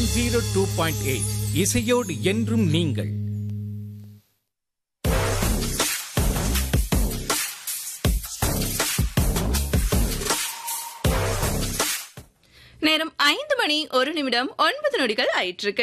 Zero two point eight இசையோடு என்றும் நீங்கள் நேரம் ஐந்து மணி ஒரு நிமிடம் ஒன்பது நொடிகள் ஆயிட்டிருக்கு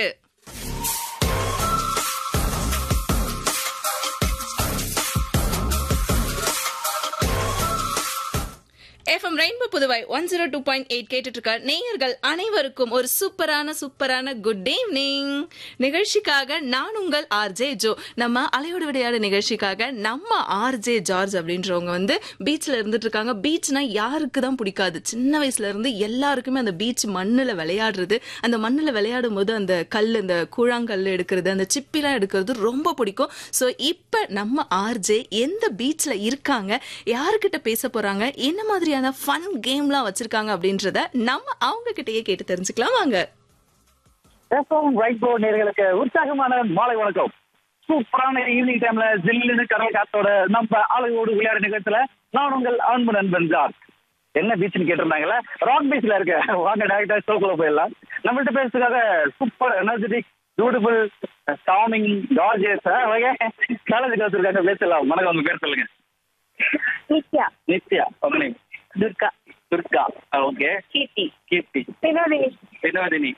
FM rainbow Puduvai one zero two point eight கேட்டுட்டு இருக்க நேயர்கள் அனைவருக்கும் ஒரு சூப்பரான சூப்பரான குட் ஈவினிங் நிகழ்ச்சிக்காக நான் உங்கள் ஆர்ஜே ஜோ நம்ம அலையோடு விளையாடு நிகழ்ச்சிக்காக நம்ம ஆர்ஜே ஜார்ஜ் அப்படின்றவங்க வந்து பீச்ல இருந்துட்டு இருக்காங்க பீச்னா யாருக்கு தான் பிடிக்காது சின்ன வயசுல இருந்து எல்லாருக்குமே அந்த பீச் மண்ணுல விளையாடுறது அந்த மண்ணுல விளையாடும் போது அந்த கல் அந்த கூழாங்கல் எடுக்கிறது அந்த சிப்பிலாம் எடுக்கிறது ரொம்ப பிடிக்கும் ஸோ இப்போ நம்ம ஆர்ஜே எந்த பீச்ல இருக்காங்க யாருக்கிட்ட பேச போறாங்க என்ன மாதிரியான ஃபன் கேம்லாம் வச்சிருக்காங்க அப்படின்றத நம்ம அவங்க கிட்டயே கேட்டு தெரிஞ்சுக்கலாம் வாங்க எஃப்எம் ரைட் போ நேர்களுக்கு உற்சாகமான மாலை வணக்கம் சூப்பரான ஈவினிங் டைம்ல ஜில்லுன்னு கடல் காத்தோட நம்ம ஆளுகளோடு விளையாட நிகழ்ச்சியில நான் உங்கள் அன்பு நண்பன் ஜார்ஜ் என்ன பீச்னு கேட்டிருந்தாங்களா ராக் பீச்ல இருக்க வாங்க டேரக்டா ஷோக்குள்ள போயிடலாம் நம்மள்ட்ட பேசுறதுக்காக super energetic beautiful storming gorgeous காலேஜுக்கு வச்சிருக்காங்க பேசலாம் வணக்கம் உங்க பேர் சொல்லுங்க நித்யா நித்யா உங்க name? துர்கா துர்கா ஓகே கீர்த்தி கீர்த்தி வினோதினி வினோதினி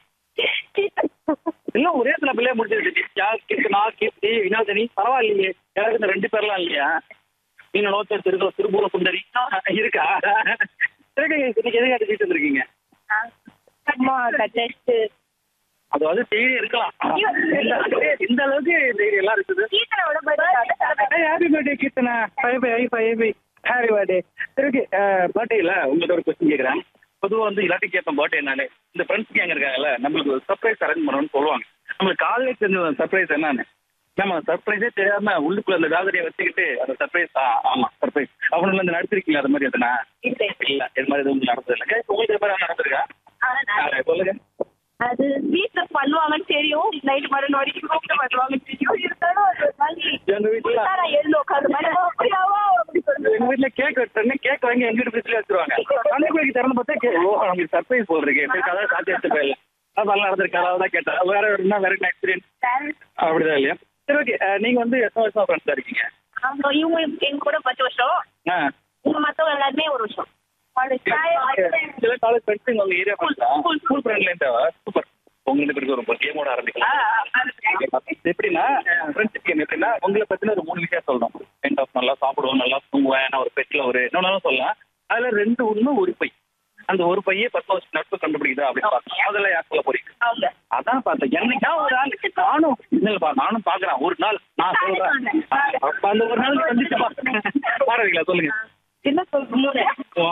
எல்லாம் ஒரே சில பிள்ளைய முடிச்சிருச்சு நித்யா கீர்த்தனா கீர்த்தி வினோதினி பரவாயில்லையே எனக்கு இந்த ரெண்டு பேர்லாம் இல்லையா நீங்க நோத்த திரு திருபுர சுந்தரி இருக்கா சரி இன்னைக்கு எதுக்கு அது வீட்டு வந்திருக்கீங்க அம்மா டெஸ்ட் அது வந்து தேடி இருக்கலாம் இந்த அளவுக்கு தேடி எல்லாம் இருக்குது கீர்த்தனோட happy birthday Keerthana bye bye bye bye happy birthday இருக்கு பர்த்டேல உங்கள்ட்ட ஒரு கொஸ்டின் கேட்குறேன் பொதுவாக வந்து எல்லாத்தையும் கேட்பேன் பர்த்டே நானே இந்த ஃப்ரெண்ட்ஸ் கேங் இருக்காங்கல்ல நம்மளுக்கு ஒரு சர்ப்ரைஸ் அரேஞ்ச் பண்ணணும்னு சொல்லுவாங்க நம்மளுக்கு காலையிலே தெரிஞ்ச சர்ப்ரைஸ் என்னன்னு நம்ம சர்ப்ரைஸே தெரியாம உள்ளுக்குள்ள அந்த ஜாதரையை வச்சுக்கிட்டு அந்த சர்ப்ரைஸ் ஆமா சர்ப்ரைஸ் அவனுல வந்து நடத்திருக்கீங்க அது மாதிரி எதுனா இல்ல இது மாதிரி எதுவும் நடந்தது இல்லை உங்களுக்கு இது மாதிரி நடந்திருக்கா ஆ, சொல்லுங்க அது வீட்டுல பண்ணுவாங்கன்னு தெரியும் நைட் மறு வரைக்கும் கூப்பிட்டு பண்ணுவாங்கன்னு தெரியும் இருந்தாலும் அது ஒரு மாதிரி எங்க வீட்டுல புதுசா நான் எழுந்து உட்காந்து அப்படியாவா அப்படி சொல்லுவேன் எங்க வீட்டுல கேக் வெட்டுறேன்னு கேக் வாங்கி எங்க வீட்டு ஃப்ரிட்ஜ்ல வச்சிருவாங்க அந்த கோயிலுக்கு திறந்து பார்த்தா கே ஓ நமக்கு சர்ப்ரைஸ் போல் இருக்கு சரி கதை சாத்தி எடுத்து போயிடலாம் அது நல்லா நடந்திருக்கு அதாவது தான் கேட்டேன் வேற என்ன வேற என்ன எக்ஸ்பீரியன்ஸ் அப்படிதான் இல்லையா சரி ஓகே நீங்க வந்து எத்தனை வருஷமா ஃப்ரெண்ட்ஸா இருக்கீங்க அவங்க இவங்க எங்க கூட பத்து வருஷம் ஆ இவங்க மத்தவங்க எல்லாருமே ஒரு வருஷம் சில காலேஜ் ஃப்ரெண்ட்ஸ் உங்க ஏரியா ஃப்ரெண்ட்ஸ் ஸ்கூல் ஃப்ரெண்ட்ல இருந்தா சூப்பர் உங்க ரெண்டு பேருக்கு ஒரு கேமோட ஆரம்பிக்கலாம் எப்படின்னா ஃப்ரெண்ட்ஷிப் கேம் எப்படின்னா உங்களை பத்தின ஒரு மூணு விஷயம் சொல்லணும் எண்ட் ஆஃப் நல்லா சாப்பிடுவோம் நல்லா தூங்குவேன் நான் ஒரு பெட்ல ஒரு என்னன்னாலும் சொல்லலாம் அதுல ரெண்டு உண்மை ஒரு பை அந்த ஒரு பையே பத்து வருஷம் நட்பு கண்டுபிடிக்குதா அப்படின்னு பார்த்தோம் முதல்ல யார் சொல்ல போறீங்க அவங்க அதான் பார்த்தேன் என்னைக்கா ஒரு நாள் நானும் இல்லப்பா நானும் பாக்குறேன் ஒரு நாள் நான் சொல்றேன் அப்ப அந்த ஒரு நாள் கண்டிப்பா பாடுறீங்களா சொல்லுங்க சின்ன சொல்லும் மூணு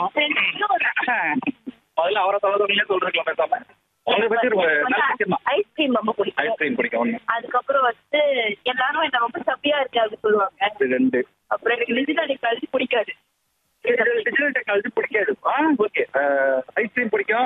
முதல்ல அவரை சொல்றதுங்களே சொல்றீங்களா பேசாம உங்களை பத்தி ஒரு நல்ல விஷயமா ஐஸ்கிரீம் ரொம்ப பிடிக்கும் ஐஸ்கிரீம் பிடிக்கும் ஒண்ணு அதுக்கப்புறம் வந்து எல்லாரும் என்ன ரொம்ப சப்பியா இருக்கு அப்படி சொல்லுவாங்க இது ரெண்டு அப்புறம் எனக்கு நிஜிதாடி கல்வி பிடிக்காது டிஜிட்டல் டெக்னாலஜி பிடிக்காது ஆ ஓகே ஐஸ்கிரீம் பிடிக்கும்